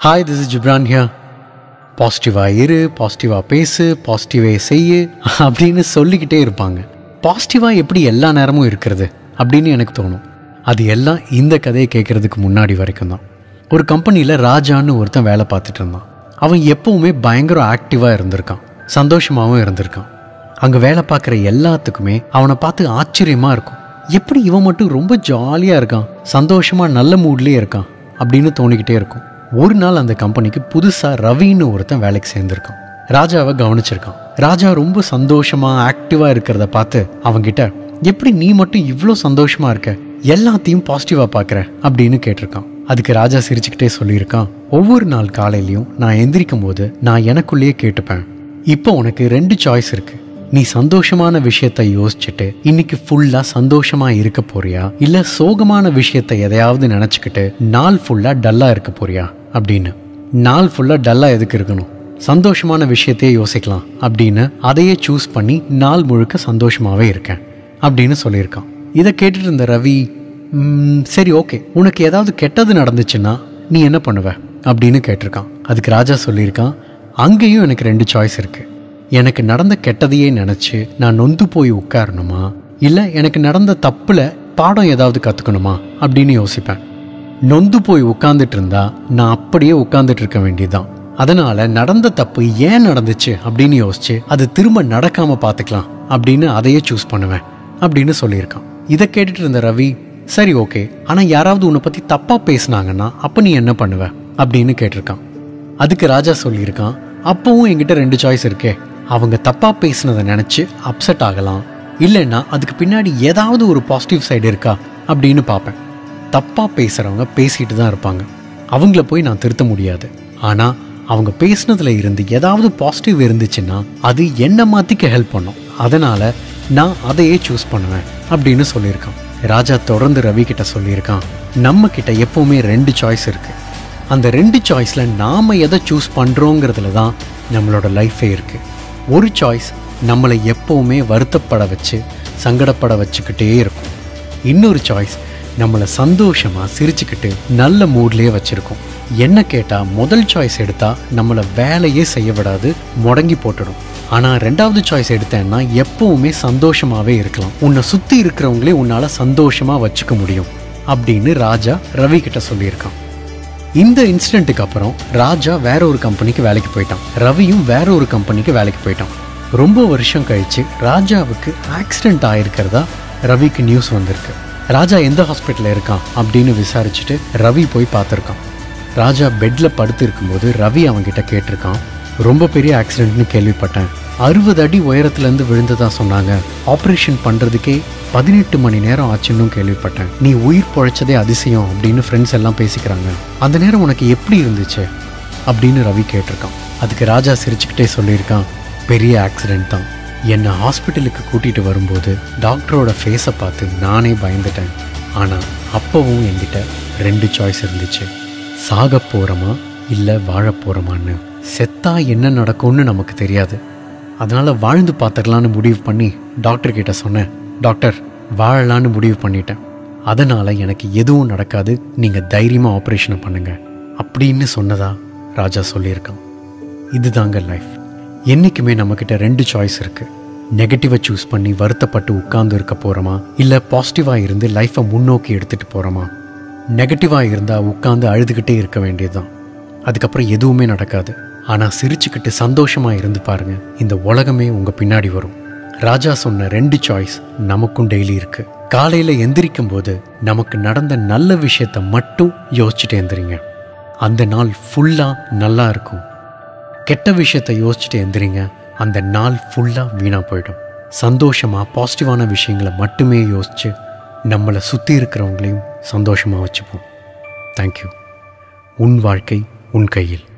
hi this is Jibran ஹியா பாசிட்டிவாக இரு பாசிட்டிவாக பேசு பாசிட்டிவே செய்யு அப்படின்னு சொல்லிக்கிட்டே இருப்பாங்க பாசிட்டிவாக எப்படி எல்லா நேரமும் இருக்கிறது அப்படின்னு எனக்கு தோணும் அது எல்லாம் இந்த கதையை கேட்குறதுக்கு முன்னாடி வரைக்கும் தான் ஒரு கம்பெனியில் ராஜான்னு ஒருத்தன் வேலை பார்த்துட்டு இருந்தான் அவன் எப்பவுமே பயங்கர ஆக்டிவாக இருந்திருக்கான் சந்தோஷமாகவும் இருந்திருக்கான் அங்கே வேலை பார்க்குற எல்லாத்துக்குமே அவனை பார்த்து ஆச்சரியமாக இருக்கும் எப்படி இவன் மட்டும் ரொம்ப ஜாலியாக இருக்கான் சந்தோஷமாக நல்ல மூட்லேயே இருக்கான் அப்படின்னு தோணிக்கிட்டே இருக்கும் ஒரு நாள் அந்த கம்பெனிக்கு புதுசாக ரவின்னு ஒருத்தன் வேலைக்கு சேர்ந்திருக்கான் ராஜாவை கவனிச்சிருக்கான் ராஜா ரொம்ப சந்தோஷமாக ஆக்டிவாக இருக்கிறத பார்த்து அவங்கிட்ட எப்படி நீ மட்டும் இவ்வளோ சந்தோஷமாக இருக்க எல்லாத்தையும் பாசிட்டிவாக பார்க்குற அப்படின்னு கேட்டிருக்கான் அதுக்கு ராஜா சிரிச்சுக்கிட்டே சொல்லியிருக்கான் ஒவ்வொரு நாள் காலையிலையும் நான் எந்திரிக்கும் போது நான் எனக்குள்ளேயே கேட்டுப்பேன் இப்போ உனக்கு ரெண்டு சாய்ஸ் இருக்கு நீ சந்தோஷமான விஷயத்த யோசிச்சுட்டு இன்னைக்கு ஃபுல்லா சந்தோஷமா இருக்க போறியா இல்ல சோகமான விஷயத்த எதையாவது நினைச்சுக்கிட்டு நாள் ஃபுல்லா டல்லா இருக்க போறியா அப்படின்னு நாள் ஃபுல்லா டல்லா எதுக்கு இருக்கணும் சந்தோஷமான விஷயத்தையே யோசிக்கலாம் அப்படின்னு அதையே சூஸ் பண்ணி நாள் முழுக்க சந்தோஷமாவே இருக்கேன் அப்படின்னு சொல்லியிருக்கான் இதை கேட்டுட்டு இருந்த ரவி "ம், சரி ஓகே உனக்கு ஏதாவது கெட்டது நடந்துச்சுன்னா நீ என்ன பண்ணுவ அப்படின்னு கேட்டிருக்கான் அதுக்கு ராஜா சொல்லியிருக்கான் அங்கேயும் எனக்கு ரெண்டு சாய்ஸ் இருக்கு எனக்கு நடந்த கெட்டதையே நினச்சி நான் நொந்து போய் உட்காரணுமா இல்லை எனக்கு நடந்த தப்புல பாடம் ஏதாவது கற்றுக்கணுமா அப்படின்னு யோசிப்பேன் நொந்து போய் உட்கார்ந்துட்டு இருந்தா நான் அப்படியே உட்கார்ந்துட்டு இருக்க வேண்டியதுதான் அதனால நடந்த தப்பு ஏன் நடந்துச்சு அப்படின்னு யோசிச்சு அது திரும்ப நடக்காம பார்த்துக்கலாம் அப்படின்னு அதையே சூஸ் பண்ணுவேன் அப்படின்னு சொல்லியிருக்கான் இதை கேட்டுட்டு இருந்த ரவி சரி ஓகே ஆனா யாராவது உன்னை பத்தி தப்பா பேசுனாங்கன்னா அப்ப நீ என்ன பண்ணுவ அப்படின்னு கேட்டிருக்கான் அதுக்கு ராஜா சொல்லியிருக்கான் அப்பவும் என்கிட்ட ரெண்டு சாய்ஸ் இருக்கே அவங்க தப்பா பேசுனதை நினைச்சு அப்செட் ஆகலாம் இல்லைன்னா அதுக்கு பின்னாடி ஏதாவது ஒரு பாசிட்டிவ் சைடு இருக்கா அப்படின்னு பார்ப்பேன் தப்பா பேசுறவங்க பேசிட்டு தான் இருப்பாங்க அவங்கள போய் நான் திருத்த முடியாது ஆனா அவங்க பேசுனதுல இருந்து ஏதாவது பாசிட்டிவ் இருந்துச்சுன்னா அது என்ன மாத்திக்க ஹெல்ப் பண்ணும் அதனால நான் அதையே சூஸ் பண்ணுவேன் அப்படின்னு சொல்லியிருக்கான் ராஜா தொடர்ந்து ரவி கிட்ட சொல்லியிருக்கான் நம்ம கிட்ட எப்பவுமே ரெண்டு சாய்ஸ் இருக்கு அந்த ரெண்டு சாய்ஸ்ல நாம எதை சூஸ் பண்றோங்கிறதுல தான் நம்மளோட லைஃபே இருக்கு ஒரு சாய்ஸ் நம்மளை எப்பவுமே வருத்தப்பட வச்சு சங்கடப்பட வச்சுக்கிட்டே இருக்கும் இன்னொரு சாய்ஸ் நம்மளை சந்தோஷமா சிரிச்சுக்கிட்டு நல்ல மூட்லயே வச்சிருக்கோம் என்ன கேட்டா முதல் சாய்ஸ் எடுத்தா நம்மளை வேலையே செய்ய விடாது முடங்கி போட்டுடும் ஆனா ரெண்டாவது சாய்ஸ் எடுத்தேன்னா எப்பவுமே சந்தோஷமாவே இருக்கலாம் உன்னை சுத்தி இருக்கிறவங்களே உன்னால சந்தோஷமா வச்சுக்க முடியும் அப்படின்னு ராஜா ரவி கிட்ட சொல்லியிருக்கான் இந்த இன்சிடென்ட்டுக்கு அப்புறம் ராஜா வேற ஒரு கம்பெனிக்கு வேலைக்கு போயிட்டான் ரவியும் வேற ஒரு கம்பெனிக்கு வேலைக்கு போயிட்டான் ரொம்ப வருஷம் கழிச்சு ராஜாவுக்கு ஆக்சிடென்ட் ஆயிருக்கிறதா ரவிக்கு நியூஸ் வந்திருக்கு ராஜா எந்த ஹாஸ்பிட்டலில் இருக்கான் அப்படின்னு விசாரிச்சுட்டு ரவி போய் பார்த்துருக்கான் ராஜா பெட்ல படுத்து இருக்கும்போது ரவி அவன்கிட்ட கேட்டிருக்கான் ரொம்ப பெரிய ஆக்சிடென்ட்னு கேள்விப்பட்டேன் அறுபது அடி உயரத்துலேருந்து விழுந்ததா சொன்னாங்க ஆப்ரேஷன் பண்ணுறதுக்கே பதினெட்டு மணி நேரம் ஆச்சுன்னு கேள்விப்பட்டேன் நீ உயிர் பொழைச்சதே அதிசயம் அப்படின்னு ஃப்ரெண்ட்ஸ் எல்லாம் பேசிக்கிறாங்க அந்த நேரம் உனக்கு எப்படி இருந்துச்சு அப்படின்னு ரவி கேட்டிருக்கான் அதுக்கு ராஜா சிரிச்சுக்கிட்டே சொல்லியிருக்கான் பெரிய ஆக்சிடென்ட் தான் என்னை ஹாஸ்பிட்டலுக்கு கூட்டிகிட்டு வரும்போது டாக்டரோட ஃபேஸை பார்த்து நானே பயந்துட்டேன் ஆனால் அப்போவும் என்கிட்ட ரெண்டு சாய்ஸ் இருந்துச்சு சாக போகிறோமா இல்லை வாழ போகிறோமான்னு செத்தா என்ன நடக்கும்னு நமக்கு தெரியாது அதனால வாழ்ந்து பார்த்துடலான்னு முடிவு பண்ணி டாக்டர் கிட்ட சொன்னேன் டாக்டர் வாழலான்னு முடிவு பண்ணிட்டேன் அதனால எனக்கு எதுவும் நடக்காது நீங்க தைரியமா ஆப்ரேஷனை பண்ணுங்க அப்படின்னு சொன்னதா ராஜா சொல்லியிருக்கான் இதுதாங்க லைஃப் என்னைக்குமே நம்மக்கிட்ட ரெண்டு சாய்ஸ் இருக்கு நெகட்டிவை சூஸ் பண்ணி வருத்தப்பட்டு உட்கார்ந்து இருக்க போறோமா இல்லை பாசிட்டிவாக இருந்து லைஃப்பை முன்னோக்கி எடுத்துட்டு போறோமா நெகட்டிவாக இருந்தால் உட்காந்து அழுதுகிட்டே இருக்க வேண்டியதுதான் அதுக்கப்புறம் எதுவுமே நடக்காது ஆனால் சிரிச்சுக்கிட்டு சந்தோஷமா இருந்து பாருங்க இந்த உலகமே உங்க பின்னாடி வரும் ராஜா சொன்ன ரெண்டு சாய்ஸ் நமக்கும் டெய்லி இருக்கு காலையில எந்திரிக்கும் போது நமக்கு நடந்த நல்ல விஷயத்த மட்டும் யோசிச்சுட்டு எந்திரிங்க அந்த நாள் ஃபுல்லா நல்லா இருக்கும் கெட்ட விஷயத்த யோசிச்சுட்டு எந்திரிங்க அந்த நாள் ஃபுல்லா வீணா போயிடும் சந்தோஷமா பாசிட்டிவான விஷயங்களை மட்டுமே யோசிச்சு நம்மளை சுற்றி இருக்கிறவங்களையும் சந்தோஷமா வச்சுப்போம் தேங்க்யூ உன் வாழ்க்கை உன் கையில்